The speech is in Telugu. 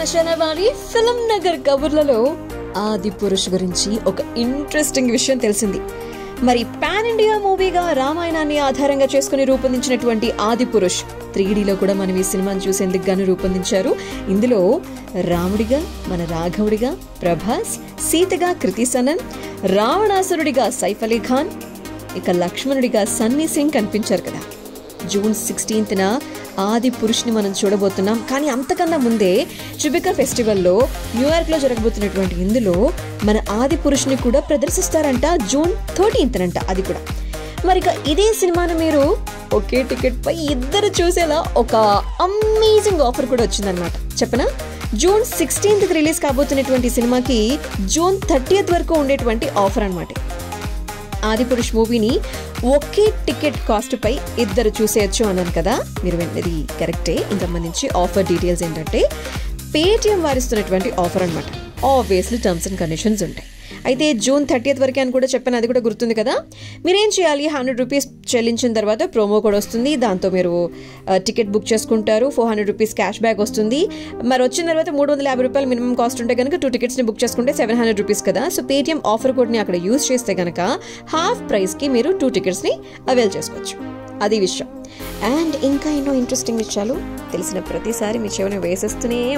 నమస్తే వారి ఫిల్మ్ నగర్ కబుర్లలో ఆది పురుష్ గురించి ఒక ఇంట్రెస్టింగ్ విషయం తెలిసింది మరి పాన్ ఇండియా మూవీగా రామాయణాన్ని ఆధారంగా చేసుకుని రూపొందించినటువంటి ఆది పురుష్ త్రీడీలో కూడా మనం ఈ సినిమాను చూసేందుకు గాను రూపొందించారు ఇందులో రాముడిగా మన రాఘవుడిగా ప్రభాస్ సీతగా కృతి సనన్ రావణాసురుడిగా సైఫ్ అలీ ఖాన్ ఇక లక్ష్మణుడిగా సన్నీ సింగ్ కనిపించారు కదా జూన్ సిక్స్టీన్త్న ఆది పురుష్ని మనం చూడబోతున్నాం కానీ అంతకన్నా ముందే ట్రిబికా ఫెస్టివల్లో న్యూయార్క్లో జరగబోతున్నటువంటి ఇందులో మన ఆది పురుష్ని కూడా ప్రదర్శిస్తారంట జూన్ థర్టీన్త్నంట అది కూడా మరి ఇక ఇదే సినిమాను మీరు ఒకే టికెట్ పై ఇద్దరు చూసేలా ఒక అమేజింగ్ ఆఫర్ కూడా వచ్చిందనమాట చెప్పనా జూన్ సిక్స్టీన్త్ రిలీజ్ కాబోతున్నటువంటి సినిమాకి జూన్ థర్టీయత్ వరకు ఉండేటువంటి ఆఫర్ అనమాట ఆదిపురుష్ మూవీని ఒకే టికెట్ కాస్ట్ పై ఇద్దరు చూసేయచ్చు అన్నాను కదా మీరు విన్నది కరెక్టే ఇంకా సంబంధించి ఆఫర్ డీటెయిల్స్ ఏంటంటే పేటిఎం వారిస్తున్నటువంటి ఆఫర్ అనమాట ఆబ్వియస్లీ టర్మ్స్ అండ్ కండిషన్స్ ఉంటాయి అయితే జూన్ థర్టీయత్ వరకే అని కూడా చెప్పాను అది కూడా గుర్తుంది కదా మీరేం చేయాలి హండ్రెడ్ రూపీస్ చెల్లించిన తర్వాత ప్రోమో కోడ్ వస్తుంది దాంతో మీరు టికెట్ బుక్ చేసుకుంటారు four hundred rupees cashback వస్తుంది మరి వచ్చిన తర్వాత మూడు వందల యాభై రూపాయలు మినిమం కాస్ట్ ఉంటే కనుక టూ టికెట్స్ని బుక్ చేసుకుంటే సెవెన్ హండ్రెడ్ రూపీస్ కదా సో పేటిఎం ఆఫర్ కోడ్ని అక్కడ యూస్ చేస్తే కనుక హాఫ్ ప్రైస్కి మీరు టూ టికెట్స్ని అవైల్ చేసుకోవచ్చు అది విషయం అండ్ ఇంకా ఎన్నో ఇంట్రెస్టింగ్ విషయాలు తెలిసిన ప్రతిసారి మీ చెవిని వేసేస్తూనే